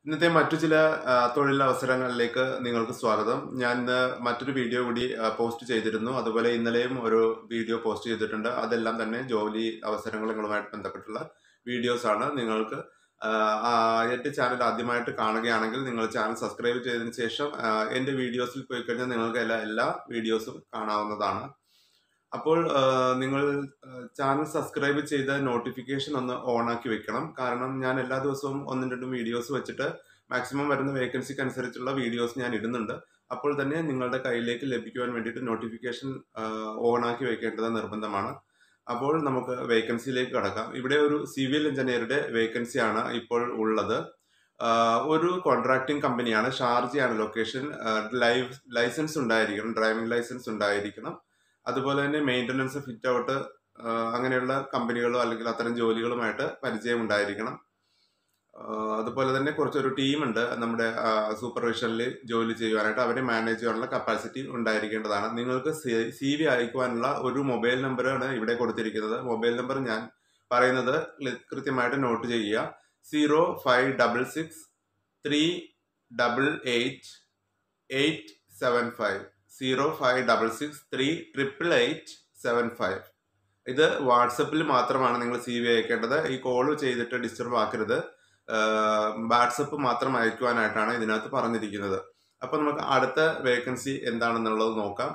ഇന്നത്തെ മറ്റു ചില ആ, തൊഴിലവസരങ്ങളിലേക്ക് നിങ്ങൾക്ക് സ്വാഗതം ഞാൻ ഇന്ന് മറ്റൊരു വീഡിയോ കൂടി ആ, പോസ്റ്റ് ചെയ്തിരുന്നു അതുപോലെ ഇന്നലെയും ഒരു വീഡിയോ പോസ്റ്റ് ചെയ്തിട്ടുണ്ട് അതെല്ലാം തന്നെ ജോലി അവസരങ്ങളുമായിട്ട് ബന്ധപ്പെട്ടുള്ള വീഡിയോസ് ആണ് നിങ്ങൾക്ക് ആ, ആ, എൻ്റെ ചാനൽ ആദ്യമായിട്ട് കാണുകയാണെങ്കിൽ നിങ്ങൾ ചാനൽ സബ്സ്ക്രൈബ് ചെയ്തതിന് ശേഷം ആ, എൻ്റെ വീഡിയോസിൽ പോയി കഴിഞ്ഞാൽ നിങ്ങൾക്ക് എല്ലാ എല്ലാ വീഡിയോസും കാണാവുന്നതാണ് അപ്പോൾ ആ, നിങ്ങൾ ചാനൽ സബ്സ്ക്രൈബ് ചെയ്ത നോട്ടിഫിക്കേഷൻ ഒന്ന് ഓൺ ആക്കി വെക്കണം കാരണം ഞാൻ എല്ലാ ദിവസവും ഒന്നും രണ്ടും വീഡിയോസ് വെച്ചിട്ട് മാക്സിമം വരുന്ന വേക്കൻസിക്ക് അനുസരിച്ചുള്ള വീഡിയോസ് ഞാൻ ഇടുന്നുണ്ട് അപ്പോൾ തന്നെ നിങ്ങളുടെ കയ്യിലേക്ക് ലഭിക്കുവാൻ വേണ്ടിയിട്ട് നോട്ടിഫിക്കേഷൻ ഓൺ ആക്കി വെക്കേണ്ടത് നിർബന്ധമാണ് അപ്പോൾ നമുക്ക് വേക്കൻസിയിലേക്ക് കടക്കാം ഇവിടെ ഒരു സിവിൽ എഞ്ചിനീയറുടെ വേക്കൻസിയാണ് ഇപ്പോൾ ഉള്ളത് ആ, ഒരു കോൺട്രാക്ടിംഗ് കമ്പനിയാണ് ഷാർജയാണ് ലൊക്കേഷൻ ലൈവ് ലൈസൻസ് ഉണ്ടായിരിക്കണം ഡ്രൈവിംഗ് ലൈസൻസ് ഉണ്ടായിരിക്കണം അതുപോലെ തന്നെ മെയിൻ്റനൻസ് ഫിറ്റ് ഔട്ട് അങ്ങനെയുള്ള കമ്പനികളോ അല്ലെങ്കിൽ അത്തരം ജോലികളുമായിട്ട് പരിചയം ഉണ്ടായിരിക്കണം ആ, അതുപോലെ തന്നെ കുറച്ചൊരു ടീമുണ്ട് നമ്മുടെ സൂപ്പർവിഷനിൽ ജോലി ചെയ്യുവാനായിട്ട് അവരെ മാനേജ് ചെയ്യാനുള്ള കപ്പാസിറ്റി ഉണ്ടായിരിക്കേണ്ടതാണ് നിങ്ങൾക്ക് സി വി അയക്കുവാനുള്ള ഒരു മൊബൈൽ നമ്പറാണ് ഇവിടെ കൊടുത്തിരിക്കുന്നത് മൊബൈൽ നമ്പർ ഞാൻ പറയുന്നത് ക്ലി- കൃത്യമായിട്ട് നോട്ട് ചെയ്യുക zero five double six three double eight eight seven five zero five double six three triple eight seven five ഇത് വാട്സപ്പിൽ മാത്രമാണ് നിങ്ങൾ സി വി അയക്കേണ്ടത് ഈ കോൾ ചെയ്തിട്ട് ഡിസ്റ്റർബ് ആക്കരുത് വാട്സപ്പ് മാത്രം അയക്കുവാനായിട്ടാണ് ഇതിനകത്ത് പറഞ്ഞിരിക്കുന്നത് അപ്പൊ നമുക്ക് അടുത്ത വേക്കൻസി എന്താണെന്നുള്ളത് നോക്കാം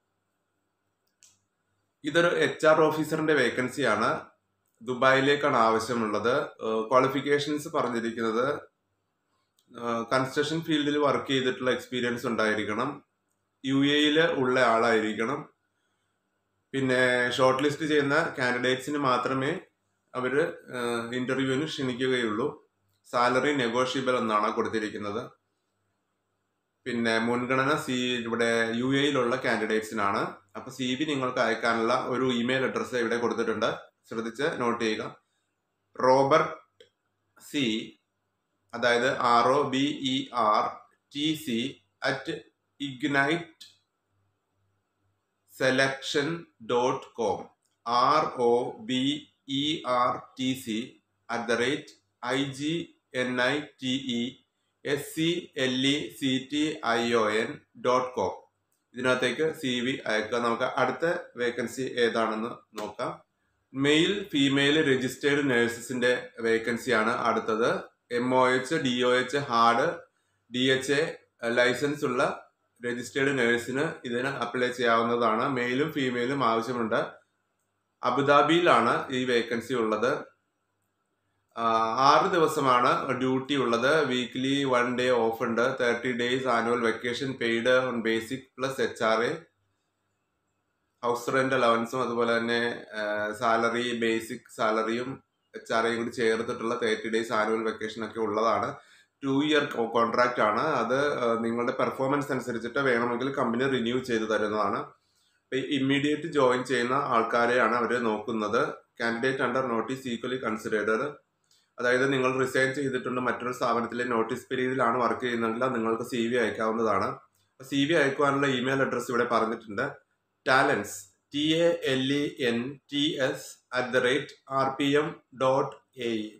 ഇതൊരു എച്ച് ആർ ഓഫീസറിന്റെ വേക്കൻസിയാണ് ദുബായിലേക്കാണ് ആവശ്യമുള്ളത് ക്വാളിഫിക്കേഷൻസ് പറഞ്ഞിരിക്കുന്നത് കൺസ്ട്രക്ഷൻ ഫീൽഡിൽ വർക്ക് ചെയ്തിട്ടുള്ള എക്സ്പീരിയൻസ് ഉണ്ടായിരിക്കണം യു എയിൽ ഉള്ള ആളായിരിക്കണം പിന്നെ ഷോർട്ട് ലിസ്റ്റ് ചെയ്യുന്ന കാൻഡിഡേറ്റ്സിന് മാത്രമേ അവർ ഇന്റർവ്യൂവിന് ക്ഷണിക്കുകയുള്ളൂ സാലറി നെഗോഷ്യബിൾ എന്നാണ് കൊടുത്തിരിക്കുന്നത് പിന്നെ മുൻഗണന സി ഇവിടെ യു എയിലുള്ള കാൻഡിഡേറ്റ്സിനാണ് അപ്പൊ സി വി നിങ്ങൾക്ക് അയക്കാനുള്ള ഒരു ഇമെയിൽ അഡ്രസ്സ് ഇവിടെ കൊടുത്തിട്ടുണ്ട് ശ്രദ്ധിച്ച് നോട്ട് ചെയ്യുക റോബർട്ട് സി അതായത് R O B E R T C at Ignite Selection dot com R O B E R T C at the rate I G N I T E S E L E C T I O N dot com ഇതിനകത്തേക്ക് C V അയക്കുക നമുക്ക് അടുത്ത vacancy ഏതാണെന്ന് നോക്കാം male female registered നഴ്സസിന്റെ വേക്കൻസിയാണ് അടുത്തത് M O H D O H HAAD D H A license ഉള്ള രജിസ്റ്റേർഡ് നഴ്സിന് ഇതിന് അപ്ലൈ ചെയ്യാവുന്നതാണ് മെയിലും ഫീമെയിലും ആവശ്യമുണ്ട് അബുദാബിയിലാണ് ഈ വേക്കൻസി ഉള്ളത് ആ, ആറ് ദിവസമാണ് ഡ്യൂട്ടി ഉള്ളത് വീക്ക്ലി വൺ ഡേ ഓഫ് ഉണ്ട് thirty days annual vacation paid on basic plus H R A house rent അലവൻസും അതുപോലെ തന്നെ സാലറി ബേസിക് സാലറിയും എച്ച് ആർ എയും കൂടി ചേർത്തിട്ടുള്ള തേർട്ടി ഡേയ്സ് ആനുവൽ വെക്കേഷൻ ഒക്കെ ഉള്ളതാണ് ടു ഇയർ കോൺട്രാക്റ്റ് ആണ് അത് ആ, നിങ്ങളുടെ പെർഫോമൻസ് അനുസരിച്ചിട്ട് വേണമെങ്കിൽ കമ്പനി റിന്യൂ ചെയ്ത് തരുന്നതാണ് ഇമ്മീഡിയറ്റ് ജോയിൻ ചെയ്യുന്ന ആൾക്കാരെയാണ് അവർ നോക്കുന്നത് candidate under notice equally considered അതായത് നിങ്ങൾ റിസൈൻ ചെയ്തിട്ടുണ്ട് മറ്റൊരു സ്ഥാപനത്തിലെ നോട്ടീസ് പീരീഡിലാണ് വർക്ക് ചെയ്യുന്നതെങ്കിൽ നിങ്ങൾക്ക് സി വി അയക്കാവുന്നതാണ് സി വി അയക്കുവാനുള്ള ഇമെയിൽ അഡ്രസ്സ് ഇവിടെ പറഞ്ഞിട്ടുണ്ട് talents T A L E N T S at the rate R P M dot A E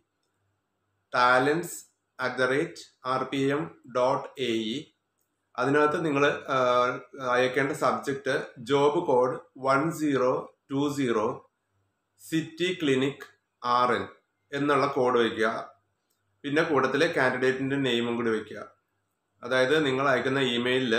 talents at the rate R P M dot A E അതിനകത്ത് നിങ്ങൾ അയക്കേണ്ട subject job code one zero two zero city clinic R N എന്നുള്ള കോഡ് വയ്ക്കുക പിന്നെ കൂട്ടത്തിലെ കാൻഡിഡേറ്റിന്റെ നെയിമും കൂടി വയ്ക്കുക അതായത് നിങ്ങൾ അയക്കുന്ന ഇമെയിലിൽ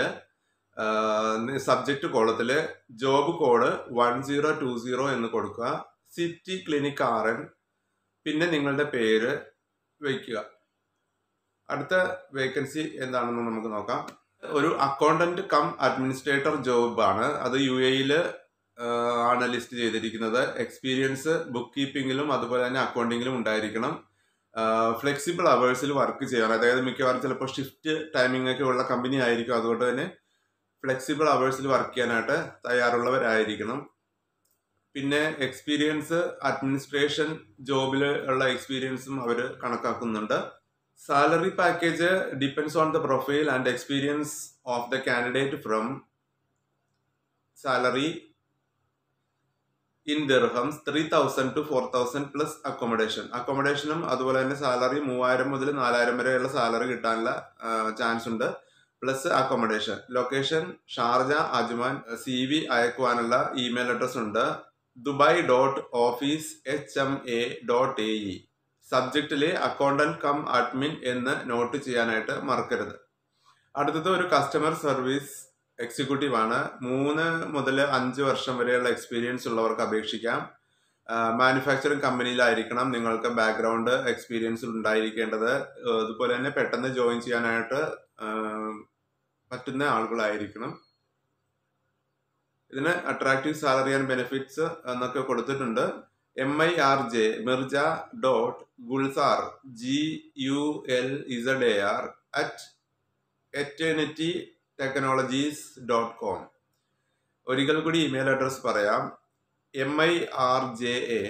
സബ്ജക്റ്റ് കോളത്തിൽ job code one zero two zero എന്ന് കൊടുക്കുക സിറ്റി ക്ലിനിക് ആർ എൻ പിന്നെ നിങ്ങളുടെ പേര് വയ്ക്കുക അടുത്ത വേക്കൻസി എന്താണെന്ന് നമുക്ക് നോക്കാം ഒരു അക്കൗണ്ടന്റ് കം അഡ്മിനിസ്ട്രേറ്റർ ജോബ് ആണ് അത് യു എയിൽ ആണ് ലിസ്റ്റ് ചെയ്തിരിക്കുന്നത് എക്സ്പീരിയൻസ് ബുക്ക് കീപ്പിംഗിലും അതുപോലെ തന്നെ അക്കൗണ്ടിങ്ങിലും ഉണ്ടായിരിക്കണം ഫ്ലെക്സിബിൾ അവേഴ്സിൽ വർക്ക് ചെയ്യണം അതായത് മിക്കവാറും ചിലപ്പോൾ ഷിഫ്റ്റ് ടൈമിംഗ് ഒക്കെ ഉള്ള കമ്പനി ആയിരിക്കും അതുകൊണ്ട് തന്നെ ഫ്ലെക്സിബിൾ അവേഴ്സിൽ വർക്ക് ചെയ്യാനായിട്ട് തയ്യാറുള്ളവരായിരിക്കണം പിന്നെ എക്സ്പീരിയൻസ് അഡ്മിനിസ്ട്രേഷൻ ജോബിൽ ഉള്ള എക്സ്പീരിയൻസും അവർ കണക്കാക്കുന്നുണ്ട് salary package depends on the profile and experience of the candidate from salary in dirhams three thousand to four thousand plus accommodation അക്കോമഡേഷനും അതുപോലെ തന്നെ സാലറി മൂവായിരം മുതൽ നാലായിരം വരെയുള്ള സാലറി കിട്ടാനുള്ള ചാൻസ് ഉണ്ട് plus accommodation location Sharjah Ajman C V അയക്കുവാനുള്ള ഇമെയിൽ അഡ്രസ് ഉണ്ട് Dubai dot office H M A dot A E സബ്ജക്റ്റിലെ അക്കൗണ്ടന്റ് കം അഡ്മിൻ എന്ന് നോട്ട് ചെയ്യാനായിട്ട് മറക്കരുത് അടുത്തത് ഒരു കസ്റ്റമർ സർവീസ് എക്സിക്യൂട്ടീവ് ആണ് മൂന്ന് മുതൽ അഞ്ച് വർഷം വരെയുള്ള എക്സ്പീരിയൻസ് ഉള്ളവർക്ക് അപേക്ഷിക്കാം മാനുഫാക്ചറിങ് കമ്പനിയിലായിരിക്കണം നിങ്ങൾക്ക് ബാക്ക്ഗ്രൗണ്ട് എക്സ്പീരിയൻസ് ഉണ്ടായിരിക്കേണ്ടത് അതുപോലെ തന്നെ പെട്ടെന്ന് ജോയിൻ ചെയ്യാനായിട്ട് പറ്റുന്ന ആളുകളായിരിക്കണം ഇതിന് അട്രാക്റ്റീവ് സാലറി ആൻഡ് ബെനിഫിറ്റ്സ് എന്നൊക്കെ കൊടുത്തിട്ടുണ്ട് M I R J Mirja dot Gulzar G U L Z A R at Eternity Technologies dot com ഒരിക്കൽ കൂടി ഇമെയിൽ അഡ്രസ് പറയാം M I R J A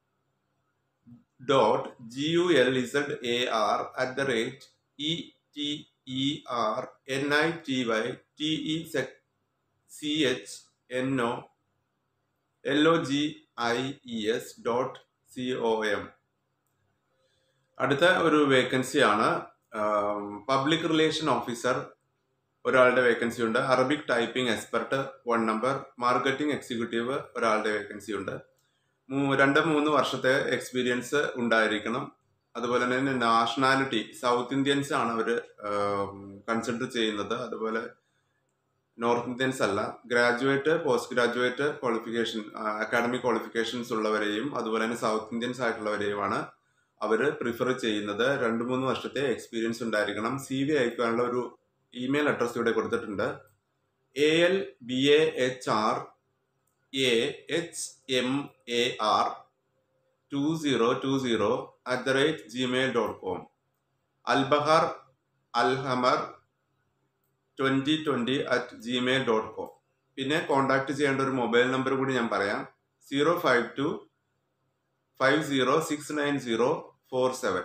dot G U L Z A R at the rate E T E R N I T Y T E C H N O L O G I E S dot C O M അടുത്ത ഒരു vacancy ആണ് public relation officer ഒരാളുടെ vacancy ഉണ്ട് Arabic typing expert one number marketing executive ഒരാളുടെ vacancy ഉണ്ട് രണ്ട് മൂന്ന് വർഷത്തെ എക്സ്പീരിയൻസ് ഉണ്ടായിരിക്കണം അതുപോലെ തന്നെ നാഷണാലിറ്റി സൗത്ത് ഇന്ത്യൻസ് ആണ് അവർ കൺസിഡർ ചെയ്യുന്നത് അതുപോലെ നോർത്ത് ഇന്ത്യൻസ് അല്ല graduate post graduate qualification academic qualifications ഉള്ളവരെയും അതുപോലെ തന്നെ സൗത്ത് ഇന്ത്യൻസ് ആയിട്ടുള്ളവരെയുമാണ് അവർ പ്രിഫർ ചെയ്യുന്നത് രണ്ട് മൂന്ന് വർഷത്തെ എക്സ്പീരിയൻസ് ഉണ്ടായിരിക്കണം സി വി അയക്കാനുള്ള ഒരു ഇമെയിൽ അഡ്രസ് ഇവിടെ കൊടുത്തിട്ടുണ്ട് A L B A H R A H M A R two zero two zero at the rate Gmail dot com Albahar Alhamar twenty twenty at Gmail dot com പിന്നെ contact ചെയ്യേണ്ട ഒരു mobile number കൂടി ഞാൻ പറയാം zero five two five zero six nine zero four seven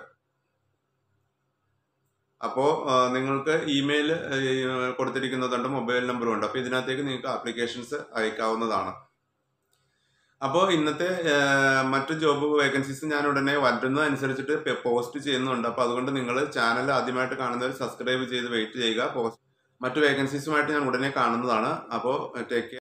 അപ്പോൾ നിങ്ങൾക്ക് email കൊടുത്തിരിക്കുന്നതുണ്ട് mobile നമ്പറും ഉണ്ട് അപ്പോൾ ഇതിനകത്തേക്ക് നിങ്ങൾക്ക് ആപ്ലിക്കേഷൻസ് അയക്കാവുന്നതാണ് അപ്പോൾ ഇന്നത്തെ മറ്റു ജോബ് വേക്കൻസീസ് ഞാൻ ഉടനെ വരുന്നതനുസരിച്ചിട്ട് പോസ്റ്റ് ചെയ്യുന്നുണ്ട് അപ്പോൾ അതുകൊണ്ട് നിങ്ങൾ ചാനൽ ആദ്യമായിട്ട് കാണുന്നവർ സബ്സ്ക്രൈബ് ചെയ്ത് വെയിറ്റ് ചെയ്യുക പോസ്റ്റ് മറ്റു വേക്കൻസീസുമായിട്ട് ഞാൻ ഉടനെ കാണുന്നതാണ് അപ്പോൾ ടേക്ക്